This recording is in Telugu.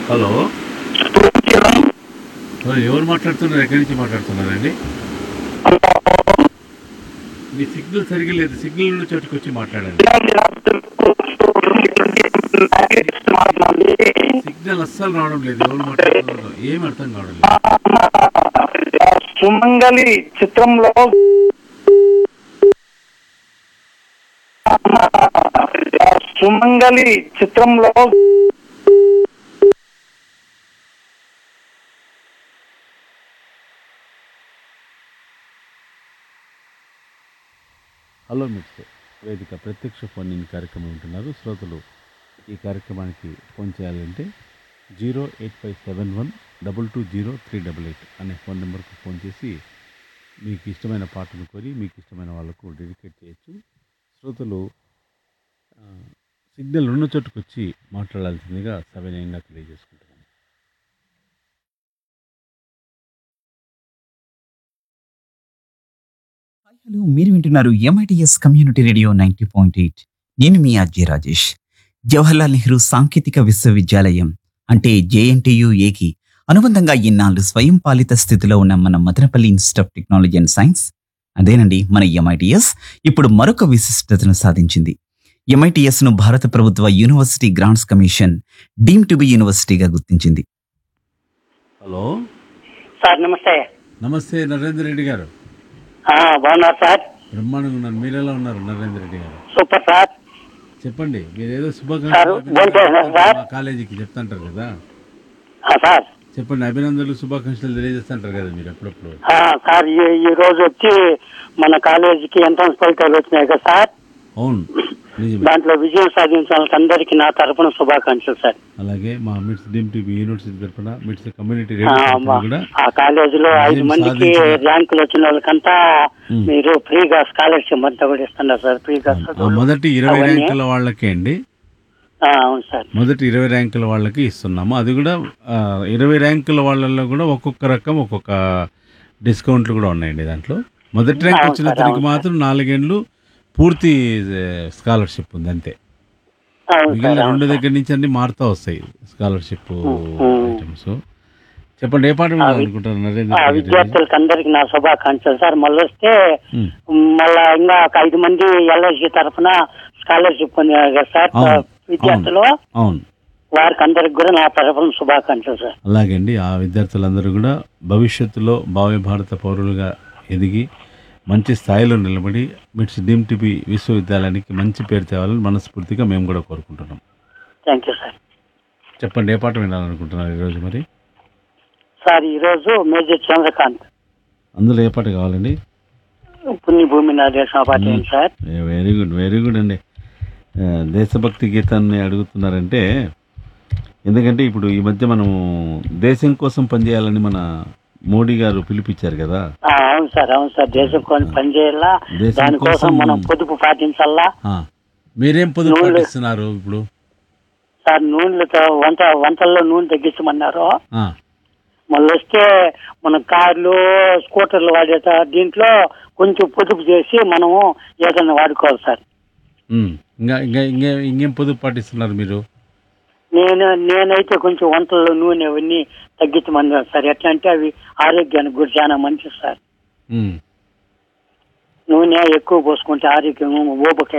హలో హలో, ఎవరు మాట్లాడుతున్నారు ఎక్కడి నుంచి మాట్లాడుతున్నారండి మీ సిగ్నల్ సరిగా లేదు సిగ్నల్ ఉన్న చోటుకు వచ్చి మాట్లాడండి సిగ్నల్ అస్సలు రావడం లేదు ఎవరు మాట్లాడుతున్నారు ఏం అర్థం కావడం లేదు సుమంగలి చిత్రంలో సుమంగలి చిత్రంలో హలో మిట్స్ వేదిక ప్రత్యక్ష ఫోన్ ఇన్ కార్యక్రమం ఉంటున్నారు శ్రోతలు ఈ కార్యక్రమానికి ఫోన్ చేయాలంటే zero eight five seven one double two zero three double eight అనే ఫోన్ నెంబర్కు ఫోన్ చేసి మీకు ఇష్టమైన పాటను కోరి మీకు ఇష్టమైన వాళ్ళకు డెడికేట్ చేయొచ్చు శ్రోతలు ఆ, సిగ్నల్ ఉన్న చోటుకు వచ్చి మాట్లాడాల్సిందిగా సవినయంగా తెలియజేసుకుంటున్నాను హాయ్ హలో మీరు వింటున్నారు MITS community radio ninety point eight నేను మీ అజయ్ రాజేష్ జవహర్లాల్ నెహ్రూ సాంకేతిక విశ్వవిద్యాలయం అంటే జేఎన్టీయు ఏకి అనుబంధంగా ఇన్నాళ్ళు స్వయం పాలిత స్థితిలో ఉన్న మన Madanapalle institute of technology and science అదేనండి మన ఎంఐటిఎస్ ఇప్పుడు మరొక విశిష్టతను సాధించింది ఎంఐటిఎస్ ను భారత ప్రభుత్వ university grants commission deem to be యూనివర్సిటీగా గుర్తించింది హలో సార్ నమస్తే నమస్తే నరేందర్ రెడ్డి గారు ఆ, బాగున్నారు సార్ బ్రహ్మాండంగా ఉన్నారు మీరు ఎలా ఉన్నారు నరేందర్ రెడ్డి గారు సూపర్ సార్ చెప్పండి మీరు ఏదో సార్, శుభాకాంక్షలు భోంచేశారా సార్? మా కాలేజీకి చెప్తాంటారు కదా ఆ, సార్ చెప్పండి అభినందనలు శుభాకాంక్షలు తెలియజేస్తుంటారు కదా మీరు అప్పుడప్పుడు ఆ, సార్ ఈ ఈ రోజు వచ్చి మన కాలేజీకి ఎంట్రన్స్ ఫలితాలు వచ్చినాయి కదా సార్ అవును నిజమే దాంట్లో విజయం సాధించాలని అందరికీ నా తరపున శుభాకాంక్షలు సార్ అలాగే మా మిట్స్ డీమ్ టీవీ యూనివర్సిటీ తరఫున మిట్స్ కమ్యూనిటీ ఆ, రేడియో తరఫున మా- కూడా ఆ కాలేజీలో ఐదు విజయం మందికి సాధించిన- ర్యాంకులు వచ్చిన వాళ్ళకంతా ఉమ్. మీరు ఫ్రీగా స్కాలర్షిప్ అంతా కూడా ఇస్తున్నారు సార్ ఫ్రీగా ఆ చదువులు. మొదటి ఇరవై అవన్నీ. ర్యాంకుల వాళ్ళకి అండి ఆ, అవును సార్ మొదటి ఇరవై ర్యాంకుల వాళ్ళకి ఇస్తున్నాము అది కూడా ఆ, ఇరవై ర్యాంకుల వాళ్ళల్లో కూడా ఒక్కొక్క రకం ఒక్కొక్క డిస్కౌంట్లు కూడా ఉన్నాయండి దాంట్లో మొదటి ర్యాంక్ అవును వచ్చిన సార్, అతనికి అవును మాత్రం నాలుగేండ్లు పూర్తి స్కాలర్షిప్ ఉంది అంతే అవును మిగిలిన సార్ అవును రెండు సార్. దగ్గర నుంచి అన్ని మారుతూ వస్తాయి స్కాలర్షిప్ ఉమ్. ఐటమ్స్ చెప్పండి ఏ పాట వినాలనుకుంటారు నరేంద్ర ఆ రెడ్డి గారు? విద్యార్థులకి అందరికి నా శుభాకాంక్షలు సార్ మళ్ళీ వస్తే ఉమ్. మళ్ళా ఇంకా ఒక ఐదు మంది ఎల్ఐసి తరఫున స్కాలర్షిప్ పొందారు కదా సార్ అవును, విద్యార్థులు అవును వారికి అందరికి కూడా నా తరఫున శుభాకాంక్షలు సార్ అలాగే అండి ఆ విద్యార్థులందరూ కూడా భవిష్యత్తులో భావి భారత పౌరులుగా ఎదిగి మంచి స్థాయిలో నిలబడి మిట్స్ డీమ్ టిపి విశ్వవిద్యాలయానికి మంచి పేరు తేవాలని మనస్ఫూర్తిగా మేము కూడా కోరుకుంటున్నాం థ్యాంక్ యూ సార్ చెప్పండి ఏ పాట వినాలనుకుంటున్నారు ఈరోజు మరి సార్ ఈరోజు మేజర్ చంద్రకాంత్ అందులో ఏ పాట కావాలండి పుణ్యభూమి నా దేశం పాట ఏంటి sir very good very good అండి ఆ, దేశభక్తి గీతాన్ని అడుగుతున్నారంటే ఎందుకంటే ఇప్పుడు ఈ మధ్య మనము దేశం కోసం పనిచేయాలని మన మోడీ గారు పిలిపించారు కదా ఆ, అవును సార్ అవును సార్ దేశం కొని పనిచేయాలా దేశం దానికోసం కోసం- మనం పొదుపు పాటించాలా ఆ, మీరేం పొదుపు నూనె- పాటిస్తున్నారు ఇప్పుడు సార్ నూనెలతో వంట వంటల్లో నూనె తగ్గించమన్నారు ఆ, మళ్ళీ వస్తే మన కార్లు స్కూటర్లు వాడేట దీంట్లో కొంచెం పొదుపు చేసి మనము ఏదైనా వాడుకోవాలి సార్ ఉమ్, ఇంకా ఇంకా ఇంకే ఇంకేం పొదుపు పాటిస్తున్నారు మీరు నేను నేనైతే కొంచెం వంటల్లో నూనె అవన్నీ తగ్గించమన్నారు సార్ ఎట్లా అంటే అవి ఆరోగ్యానికి కూడా చాలా మంచిది సార్ ఉమ్, నూనె ఎక్కువ పోసుకుంటే ఆరోగ్యం ఊబకాయ